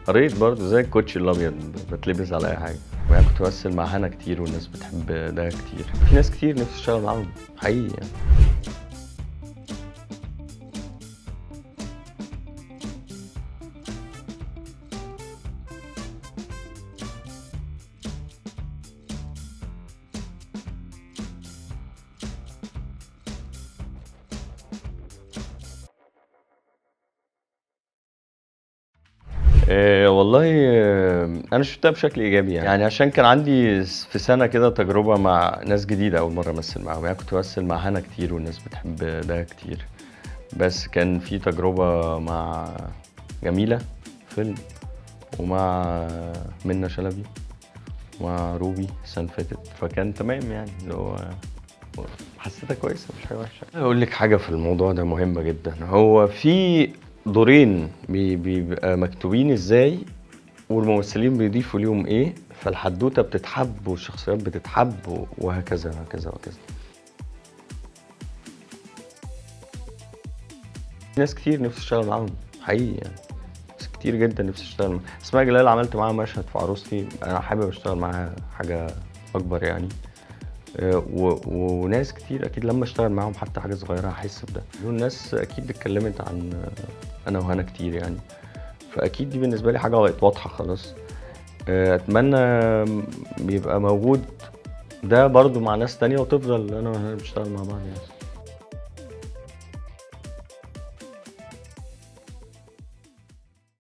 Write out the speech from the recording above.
قريت برضه زي الكوتش الابيض بتلبس على اي حاجه ويعني كنت بمثل مع هنا كتير والناس بتحب ده كتير في ناس كتير نفسي اشتغل معاهم حقيقي يعني إيه والله آه، انا شفتها بشكل ايجابي يعني. يعني عشان كان عندي في سنه كده تجربه مع ناس جديده اول مره امثل معاهم يعني كنت بمثل مع هنا كتير والناس بتحب ده كتير بس كان في تجربه مع جميله فيلم ومع منة شلبي ومع روبي السنه اللي فاتت فكان تمام يعني اللي هو حسيتها كويسه مش حاجه وحشه اقول لك حاجه في الموضوع ده مهمه جدا هو في دورين بي- بيبقى مكتوبين ازاي والممثلين بيضيفوا ليهم ايه فالحدوته بتتحب والشخصيات بتتحب وهكذا وهكذا وهكذا ناس كتير نفسي اشتغل معاهم حقيقي يعني ناس كتير جدا نفسي اشتغل معاهم اسماء جلال عملت معاها مشهد في عروستي انا حابب اشتغل معاها حاجه اكبر يعني آه، و- وناس كتير اكيد لما اشتغل معاهم حتى حاجه صغيره هحس بده دول ناس اكيد اتكلمت عن آه، انا وهنا كتير يعني فاكيد دي بالنسبه لي حاجه بقت واضحه خلاص آه، اتمنى يبقى موجود ده برضو مع ناس تانية وتفضل انا وهنا بنشتغل مع بعض يعني